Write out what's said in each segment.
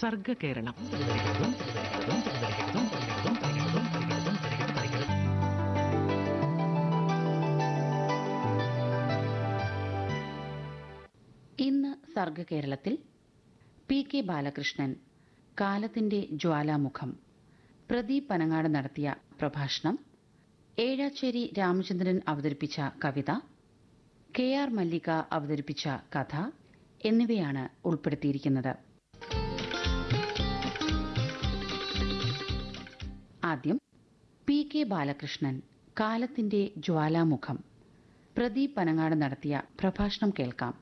സർഗകേരളം ഇന്ന് സർഗകേരളത്തിൽ P K Balakrishnan കാലത്തിന്റെ ജ്വാലാമുഖം പ്രദീപ് പനങ്ങാട് നടത്തിയ പ്രഭാഷണം ഏഴാച്ചേരി രാമചന്ദ്രൻ അവതരിപ്പിച്ച കവിത കെ ആർ മല്ലിക അവതരിപ്പിച്ച കഥ എന്നിവയാണ് ഉൾപ്പെടുത്തിയിരിക്കുന്നത് ആദ്യം പി കെ ബാലകൃഷ്ണൻ കാലത്തിന്റെ ജ്വാലാമുഖം പ്രദീപ് പനങ്ങാട് നടത്തിയ പ്രഭാഷണം കേൾക്കാം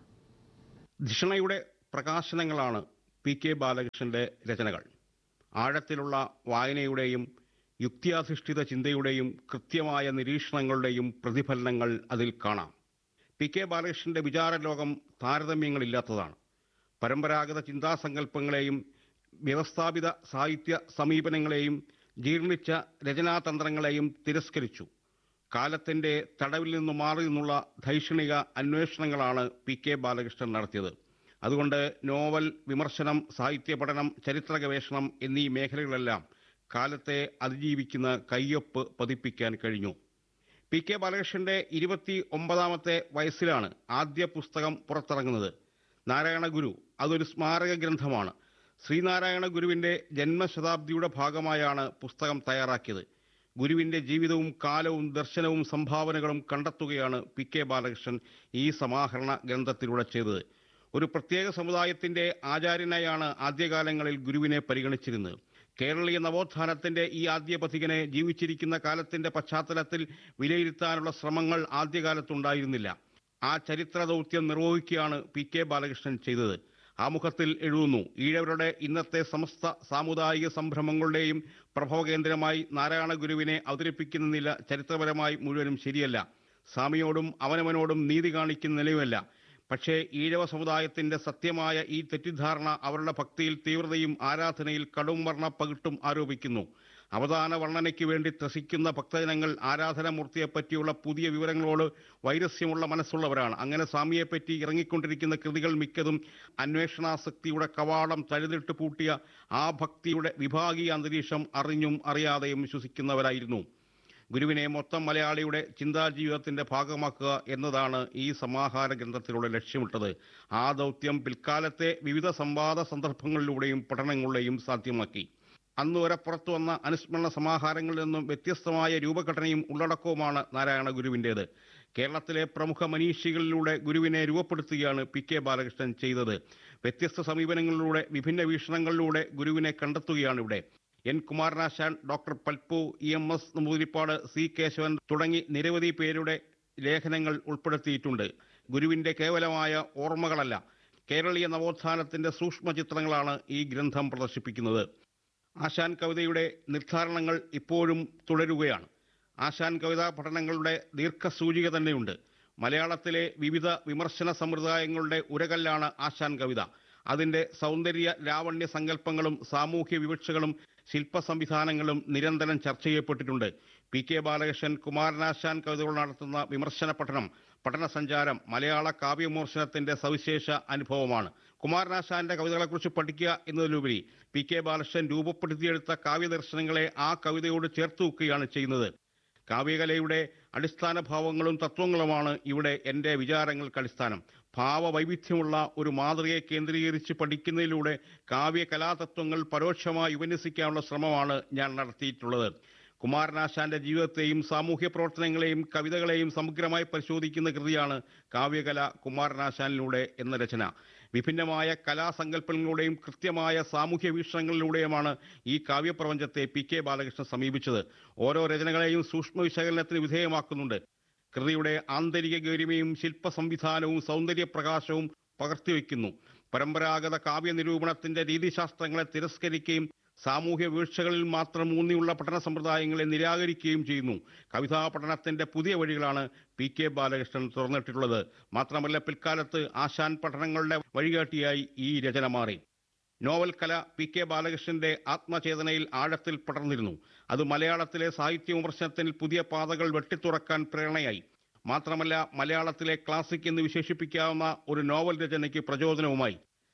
ധിഷണയുടെ പ്രകാശനങ്ങളാണ് പി കെ ബാലകൃഷ്ണന്റെ രചനകൾ ആഴത്തിലുള്ള വായനയുടെയും യുക്തിയാധിഷ്ഠിത ചിന്തയുടെയും കൃത്യമായ നിരീക്ഷണങ്ങളുടെയും പ്രതിഫലനങ്ങൾ അതിൽ കാണാം പി കെ ബാലകൃഷ്ണന്റെ വിചാരലോകം താരതമ്യങ്ങളില്ലാത്തതാണ് പരമ്പരാഗത ചിന്താസങ്കല്പങ്ങളെയും വ്യവസ്ഥാപിത സാഹിത്യ സമീപനങ്ങളെയും ജീർണിച്ച രചനാതന്ത്രങ്ങളെയും തിരസ്കരിച്ചു കാലത്തിന്റെ തടവിൽ നിന്ന് മാറി നിന്നുള്ള ധൈഷണിക അന്വേഷണങ്ങളാണ് പി കെ ബാലകൃഷ്ണൻ നടത്തിയത് അതുകൊണ്ട് നോവൽ വിമർശനം സാഹിത്യ പഠനം ചരിത്ര ഗവേഷണം എന്നീ മേഖലകളെല്ലാം കാലത്തെ അതിജീവിക്കുന്ന കയ്യൊപ്പ് പതിപ്പിക്കാൻ കഴിഞ്ഞു പി കെ ബാലകൃഷ്ണന്റെ ഇരുപത്തി ഒമ്പതാമത്തെ വയസ്സിലാണ് ആദ്യ പുസ്തകം പുറത്തിറങ്ങുന്നത് നാരായണ ഗുരു അതൊരു സ്മാരക ഗ്രന്ഥമാണ് ശ്രീനാരായണ ഗുരുവിന്റെ ജന്മശതാബ്ദിയുടെ ഭാഗമായാണ് പുസ്തകം തയ്യാറാക്കിയത് ഗുരുവിന്റെ ജീവിതവും കാലവും ദർശനവും സംഭാവനകളും കണ്ടെത്തുകയാണ് പി കെ ബാലകൃഷ്ണൻ ഈ സമാഹരണ ഗ്രന്ഥത്തിലൂടെ ചെയ്തത് ഒരു പ്രത്യേക സമുദായത്തിന്റെ ആചാര്യനായാണ് ആദ്യകാലങ്ങളിൽ ഗുരുവിനെ പരിഗണിച്ചിരുന്നത് കേരളീയ നവോത്ഥാനത്തിന്റെ ഈ ആദ്യ പഥികനെ ജീവിച്ചിരിക്കുന്ന കാലത്തിന്റെ പശ്ചാത്തലത്തിൽ വിലയിരുത്താനുള്ള ശ്രമങ്ങൾ ആദ്യകാലത്തുണ്ടായിരുന്നില്ല ആ ചരിത്ര ദൗത്യം നിർവഹിക്കുകയാണ് പി കെ ബാലകൃഷ്ണൻ ചെയ്തത് ആമുഖത്തിൽ എഴുതുന്നു ഈഴവരുടെ ഇന്നത്തെ സമസ്ത സാമുദായിക സംഭ്രമങ്ങളുടെയും പ്രഭവകേന്ദ്രമായി നാരായണ ഗുരുവിനെ അവതരിപ്പിക്കുന്ന നില ചരിത്രപരമായി മുഴുവനും ശരിയല്ല സ്വാമിയോടും അവനവനോടും നീതി കാണിക്കുന്ന നിലയുമല്ല പക്ഷേ ഈഴവ സമുദായത്തിന്റെ സത്യമായ ഈ തെറ്റിദ്ധാരണ അവരുടെ ഭക്തിയിൽ തീവ്രതയും ആരാധനയിൽ കടും വർണ്ണ പകിട്ടും ആരോപിക്കുന്നു അവതാന വർണ്ണനയ്ക്ക് വേണ്ടി ത്രസിക്കുന്ന ഭക്തജനങ്ങൾ ആരാധനാമൂർത്തിയെപ്പറ്റിയുള്ള പുതിയ വിവരങ്ങളോട് വൈരസ്യമുള്ള മനസ്സുള്ളവരാണ് അങ്ങനെ സ്വാമിയെപ്പറ്റി ഇറങ്ങിക്കൊണ്ടിരിക്കുന്ന കൃതികൾ മിക്കതും അന്വേഷണാസക്തിയുടെ കവാടം തഴുതിട്ട് പൂട്ടിയ ആ ഭക്തിയുടെ വിഭാഗീയ അന്തരീക്ഷം അറിഞ്ഞും അറിയാതെയും വിശ്വസിക്കുന്നവരായിരുന്നു ഗുരുവിനെ മൊത്തം മലയാളിയുടെ ചിന്താജീവിതത്തിന്റെ ഭാഗമാക്കുക എന്നതാണ് ഈ സമാഹാര ഗ്രന്ഥത്തിലൂടെ ലക്ഷ്യമിട്ടത് ആ ദൗത്യം പിൽക്കാലത്തെ വിവിധ സംവാദ സന്ദർഭങ്ങളിലൂടെയും പഠനങ്ങളിലൂടെയും സാധ്യമാക്കി അന്ന് വരെ പുറത്തു വന്ന അനുസ്മരണ സമാഹാരങ്ങളിൽ നിന്നും വ്യത്യസ്തമായ രൂപഘടനയും ഉള്ളടക്കവുമാണ് നാരായണ ഗുരുവിൻ്റേത് കേരളത്തിലെ പ്രമുഖ മനീഷികളിലൂടെ ഗുരുവിനെ രൂപപ്പെടുത്തുകയാണ് പി കെ ബാലകൃഷ്ണൻ ചെയ്തത് വ്യത്യസ്ത സമീപനങ്ങളിലൂടെ വിഭിന്ന വീക്ഷണങ്ങളിലൂടെ ഗുരുവിനെ കണ്ടെത്തുകയാണ് ഇവിടെ N Kumaranasan doctor Palpu E M S Namboodiripad C Kesavan തുടങ്ങി നിരവധി പേരുടെ ലേഖനങ്ങൾ ഉൾപ്പെടുത്തിയിട്ടുണ്ട് ഗുരുവിന്റെ കേവലമായ ഓർമ്മകളല്ല കേരളീയ നവോത്ഥാനത്തിന്റെ സൂക്ഷ്മ ചിത്രങ്ങളാണ് ഈ ഗ്രന്ഥം പ്രദർശിപ്പിക്കുന്നത് ആശാൻ കവിതയുടെ നിർദ്ധാരണങ്ങൾ ഇപ്പോഴും തുടരുകയാണ് ആശാൻ കവിതാ പഠനങ്ങളുടെ ദീർഘസൂചിക തന്നെയുണ്ട് മലയാളത്തിലെ വിവിധ വിമർശന സമ്പ്രദായങ്ങളുടെ ഉരകല്ലാണ് ആശാൻ കവിത അതിന്റെ സൗന്ദര്യ ലാവണ്യ സങ്കല്പങ്ങളും സാമൂഹ്യ വിവക്ഷകളും ശില്പ സംവിധാനങ്ങളും നിരന്തരം ചർച്ച ചെയ്യപ്പെട്ടിട്ടുണ്ട് പി കെ ബാലകൃഷ്ണൻ കുമാരനാശാൻ കവിതകൾ നടത്തുന്ന വിമർശന പഠനം പഠന സഞ്ചാരം മലയാള കാവ്യവിമർശനത്തിന്റെ സവിശേഷ അനുഭവമാണ് കുമാരനാശാന്റെ കവിതകളെക്കുറിച്ച് പഠിക്കുക എന്നതിലുപരി പി കെ ബാലകൃഷ്ണൻ രൂപപ്പെടുത്തിയെടുത്ത കാവ്യദർശനങ്ങളെ ആ കവിതയോട് ചേർത്ത് വെക്കുകയാണ് ചെയ്യുന്നത് കാവ്യകലയുടെ അടിസ്ഥാന ഭാവങ്ങളും തത്വങ്ങളുമാണ് ഇവിടെ എൻ്റെ വിചാരങ്ങൾക്ക് അടിസ്ഥാനം ഭാവവൈവിധ്യമുള്ള ഒരു മാതൃകയെ കേന്ദ്രീകരിച്ച് പഠിക്കുന്നതിലൂടെ കാവ്യ കലാതത്വങ്ങൾ പരോക്ഷമായി ഉപന്യസിക്കാനുള്ള ശ്രമമാണ് ഞാൻ നടത്തിയിട്ടുള്ളത് കുമാരനാശാന്റെ ജീവിതത്തെയും സാമൂഹ്യ പ്രവർത്തനങ്ങളെയും കവിതകളെയും സമഗ്രമായി പരിശോധിക്കുന്ന കൃതിയാണ് കാവ്യകല കുമാരനാശാനിലൂടെ എന്ന രചന വിഭിന്നമായ കലാസങ്കല്പങ്ങളിലൂടെയും കൃത്യമായ സാമൂഹ്യ വീക്ഷണങ്ങളിലൂടെയുമാണ് ഈ കാവ്യപ്രപഞ്ചത്തെ പി കെ ബാലകൃഷ്ണൻ സമീപിച്ചത് ഓരോ രചനകളെയും സൂക്ഷ്മ വിശകലനത്തിന് വിധേയമാക്കുന്നുണ്ട് കൃതിയുടെ ആന്തരിക ഗരിമയും ശില്പ സംവിധാനവും സൗന്ദര്യപ്രകാശവും പകർത്തിവെക്കുന്നു പരമ്പരാഗത കാവ്യ നിരൂപണത്തിന്റെ രീതിശാസ്ത്രങ്ങളെ തിരസ്കരിക്കുകയും സാമൂഹ്യ വീഴ്ചകളിൽ മാത്രം ഊന്നിയുള്ള പഠന സമ്പ്രദായങ്ങളെ നിരാകരിക്കുകയും ചെയ്യുന്നു കവിതാ പഠനത്തിന്റെ പുതിയ വഴികളാണ് പി കെ ബാലകൃഷ്ണൻ തുറന്നിട്ടുള്ളത് മാത്രമല്ല പിൽക്കാലത്ത് ആശാൻ പഠനങ്ങളുടെ വഴികാട്ടിയായി ഈ രചന മാറി നോവൽ കല പി കെ ബാലകൃഷ്ണന്റെ ആത്മചേതനയിൽ ആഴത്തിൽ പടർന്നിരുന്നു അത് മലയാളത്തിലെ സാഹിത്യ വിമർശനത്തിൽ പുതിയ പാതകൾ വെട്ടിത്തുറക്കാൻ പ്രേരണയായി മാത്രമല്ല മലയാളത്തിലെ ക്ലാസിക് എന്ന് വിശേഷിപ്പിക്കാവുന്ന ഒരു നോവൽ രചനയ്ക്ക് പ്രചോദനവുമായി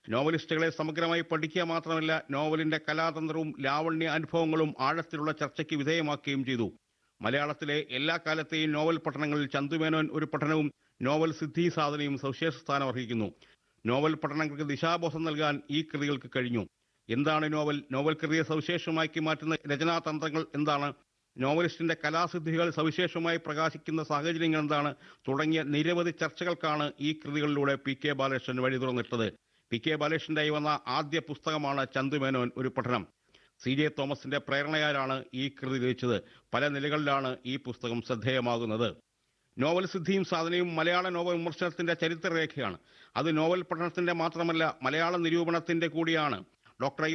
നോവലിസ്റ്റുകളെ സമഗ്രമായി പഠിക്കുക മാത്രമല്ല നോവലിന്റെ കലാതന്ത്രവും ലാവണ്യ അനുഭവങ്ങളും ആഴത്തിലുള്ള ചർച്ചയ്ക്ക് വിധേയമാക്കുകയും ചെയ്തു മലയാളത്തിലെ എല്ലാ കാലത്തെയും നോവൽ പഠനങ്ങളിൽ ചന്തുമേനോൻ ഒരു പഠനവും നോവൽ സിദ്ധി സാധനയും സവിശേഷ സ്ഥാനം അർഹിക്കുന്നു നോവൽ പഠനങ്ങൾക്ക് ദിശാബോധം നൽകാൻ ഈ കൃതികൾക്ക് കഴിഞ്ഞു എന്താണ് നോവൽ നോവൽ കൃതിയെ സവിശേഷമാക്കി മാറ്റുന്ന രചനാതന്ത്രങ്ങൾ എന്താണ് നോവലിസ്റ്റിന്റെ കലാസിദ്ധികൾ സവിശേഷമായി പ്രകാശിക്കുന്ന സാഹചര്യങ്ങൾ എന്താണ് തുടങ്ങിയ നിരവധി ചർച്ചകൾക്കാണ് ഈ കൃതികളിലൂടെ പി കെ ബാലകൃഷ്ണൻ വഴി തുറന്നിട്ടത് പി കെ ബാലകൃഷ്ണന്റെ വന്ന ആദ്യ പുസ്തകമാണ് ചന്തുമേനോൻ ഒരു പഠനം സി ജെ തോമസിന്റെ പ്രേരണയാലാണ് ഈ കൃതി രചിച്ചത് പല നിലകളിലാണ് ഈ പുസ്തകം ശ്രദ്ധേയമാകുന്നത് നോവൽ സിദ്ധിയും സാധനയും മലയാള നോവൽ വിമർശനത്തിന്റെ ചരിത്രരേഖയാണ് അത് നോവൽ പഠനത്തിന്റെ മാത്രമല്ല മലയാള നിരൂപണത്തിന്റെ കൂടിയാണ് ഡോക്ടർ ഐ